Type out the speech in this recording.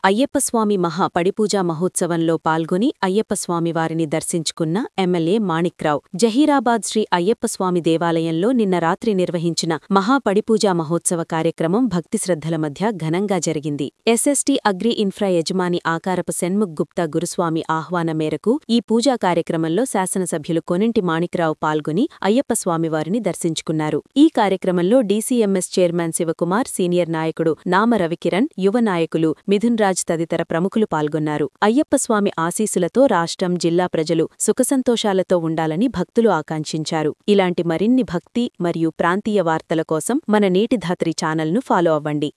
అయ్యప్పస్వామి మహా పడిపూజా మహోత్సవంలో పాల్గొని అయ్యప్పస్వామి వారిని దర్శించుకున్న ఎమ్మెల్యే మాణిక్రావు జహీరాబాద్ శ్రీ అయ్యప్పస్వామి దేవాలయంలో నిన్న రాత్రి నిర్వహించిన మహా పడిపూజా మహోత్సవ కార్యక్రమం భక్తి శ్రద్ధల మధ్య ఘనంగా జరిగింది ఎస్ఎస్టీ అగ్రి ఇన్ఫ్రా యజమాని ఆకారపు సెన్ముఖ్ గుప్తా గురుస్వామి ఆహ్వానం మేరకు ఈ పూజా కార్యక్రమంలో శాసనసభ్యులు కొనింటి మాణిక్రావు పాల్గొని అయ్యప్పస్వామివారిని దర్శించుకున్నారు ఈ కార్యక్రమంలో డీసీఎంఎస్ చైర్మన్ శివకుమార్ సీనియర్ నాయకుడు నామ రవికిరణ్ యువ నాయకులు మిథున్ రాజ్ తదితర ప్రముఖులు పాల్గొన్నారు అయ్యప్పస్వామి ఆశీసులతో రాష్ట్రం జిల్లా ప్రజలు సుఖసంతోషాలతో ఉండాలని భక్తులు ఆకాంక్షించారు ఇలాంటి మరిన్ని భక్తి మరియు ప్రాంతీయ వార్తల కోసం మన నీటి ధాత్రి ఛానల్ను ఫాలో అవ్వండి